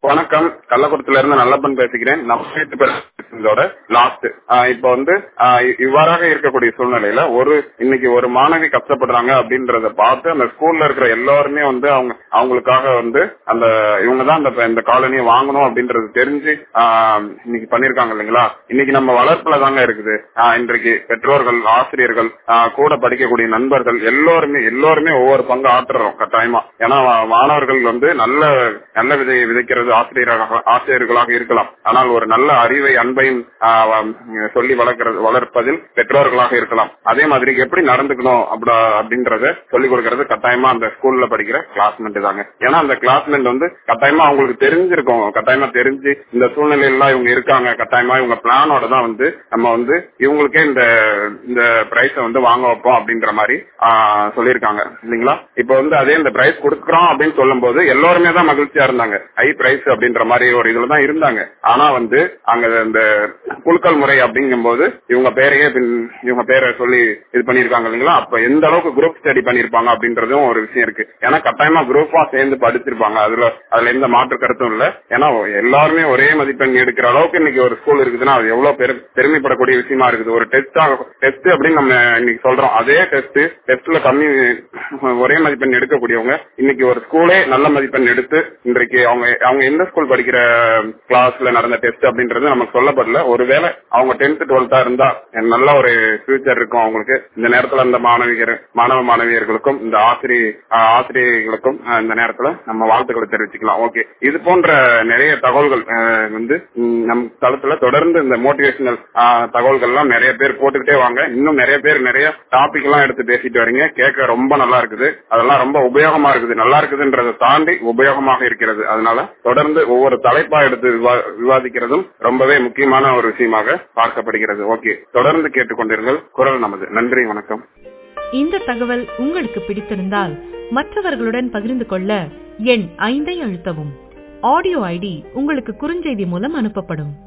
வணக்கம் கள்ளக்குளத்துல இருந்து நல்லப்பன் பேசுகிறேன் நம்ம லாஸ்ட் இப்ப வந்து ஆஹ் இ- இவ்வாறாக இருக்கக்கூடிய சூழ்நிலையில ஒரு இன்னைக்கு ஒரு மாணவி கஷ்டப்படுறாங்க அப்படின்றத பார்த்து அந்த ஸ்கூல்ல இருக்கிற எல்லாருமே வந்து அவங்க அவங்களுக்காக வந்து அந்த இவங்க தான் அந்த இந்த காலனியை வாங்கணும் அப்படின்றது தெரிஞ்சு ஆஹ் இன்னைக்கு பண்ணிருக்காங்க இல்லைங்களா இன்னைக்கு நம்ம வளர்ப்புல தாங்க இருக்குது ஆஹ் இன்றைக்கு பெற்றோர்கள் ஆசிரியர்கள் ஆஹ் கூட படிக்கக்கூடிய நண்பர்கள் எல்லோருமே எல்லோருமே ஒவ்வொரு பங்கு ஆற்றுறோம் கட்டாயமா ஏன்னா வா- மாணவர்கள் வந்து நல்ல நல்ல விதை விதைக்கிறது ஆசிரியராக ஆசிரியர்களாக இருக்கலாம் ஆனால் ஒரு நல்ல அறிவை அன்பையும் ஆஹ் வ- சொல்லி வளர்க்கிறது வளர்ப்பதில் பெற்றோர்களாக இருக்கலாம் அதே மாதிரி எப்படி நடந்துக்கணும் அப்படி அப்படின்றத சொல்லிக் கொடுக்கறது கட்டாயமா அந்த ஸ்கூல்ல படிக்கிற கிளாஸ்மேட் தாங்க ஏன்னா அந்த கிளாஸ்மேட் வந்து கட்டாயமா அவங்களுக்கு தெரிஞ்சிருக்கும் கட்டாயமா தெரிஞ்சு இந்த சூழ்நிலையில இவங்க இருக்காங்க கட்டாயமா இவங்க பிளானோட தான் வந்து நம்ம வந்து இவங்களுக்கே இந்த இந்த பிரைஸ வந்து வாங்க வைப்போம் அப்படின்ற மாதிரி ஆஹ் சொல்லியிருக்காங்க இல்லைங்களா இப்ப வந்து அதே இந்த பிரைஸ் கொடுக்குறோம் அப்படின்னு சொல்லும் போது எல்லாருமே தான் மகிழ்ச்சியா இருந்தாங்க ஹை பிரைஸ் அப்படின்ற மாதிரி ஒரு இதுல தான் இருந்தாங்க ஆனா வந்து அங்க இந்த குலுக்கல் முறை அப்படிங்கும் போது இவங்க பேரையே பின்- இவங்க பேரை சொல்லி இது பண்ணிருக்காங்க இல்லைங்களா அப்ப எந்த அளவுக்கு குரூப் ஸ்டடி பண்ணிருப்பாங்க அப்படின்றதும் ஒரு விஷயம் இருக்கு ஏன்னா கட்டாயமா குரூப்பா சேர்ந்து படிச்சிருப்பாங்க அதுல அதுல எந்த மாற்று கருத்தும் இல்ல ஏன்னா எல்லாருமே ஒரே மதிப்பெண் எடுக்கிற அளவுக்கு இன்னைக்கு ஒரு ஸ்கூல் இருக்குதுன்னா அது எவ்வளவு பெரு பெருமைப்படக்கூடிய விஷயமா இருக்குது ஒரு டெஸ்ட் டெஸ்ட் அப்படின்னு நம்ம இன்னைக்கு சொல்றோம் அதே டெஸ்ட் டெஸ்ட்ல கம்மி ஒரே மதிப்பெண் எடுக்கக்கூடியவங்க இன்னைக்கு ஒரு ஸ்கூலே நல்ல மதிப்பெண் எடுத்து இன்றைக்கு அவங்க அவங்க எந்த ஸ்கூல் படிக்கிற கிளாஸ்ல நடந்த டெஸ்ட் அப்படின்றது நமக்கு சொல்லப்படல ஒருவேளை அவங்க டென்த் டுவெல்த்தா இருந்தா நல்ல ஒரு ஃபியூச்சர் இருக்கும் அவங்களுக்கு இந்த நேரத்துல அந்த மாணவியர் மாணவ மாணவியர்களுக்கும் இந்த ஆசிரிய ஆஹ் ஆசிரியர்களுக்கும் ஆஹ் இந்த நேரத்துல நம்ம வாழ்த்துக்களை தெரிவிச்சுக்கலாம் ஓகே இது போன்ற நிறைய தகவல்கள் ஆஹ் வந்து ம், நம் தளத்துல தொடர்ந்து இந்த மோட்டிவேஷனல் தகவல்கள் எல்லாம் நிறைய பேர் போட்டுக்கிட்டே வாங்க இன்னும் நிறைய பேர் நிறைய டாபிக் எல்லாம் எடுத்து பேசிட்டு வரீங்க கேட்க ரொம்ப நல்லா இருக்குது அதெல்லாம் ரொம்ப உபயோகமா இருக்குது நல்லா இருக்குதுன்றதை தாண்டி உபயோகமாக இருக்கிறது அதனால தொடர்ந்து ஒவ்வொரு தலைப்பா எடுத்து விவா- விவாதிக்கிறதும் ரொம்பவே முக்கியமான ஒரு விஷயமாக பார்க்கப்படுகிறது ஓகே தொடர்ந்து கேட்டுக்கொண்டிருங்கள் குரல் நமது நன்றி வணக்கம் இந்த தகவல் உங்களுக்கு பிடித்திருந்தால் மற்றவர்களுடன் பகிர்ந்து கொள்ள எண் ஐந்தை அழுத்தவும் ஆடியோ ஐடி உங்களுக்கு குறுஞ்செய்தி மூலம் அனுப்பப்படும்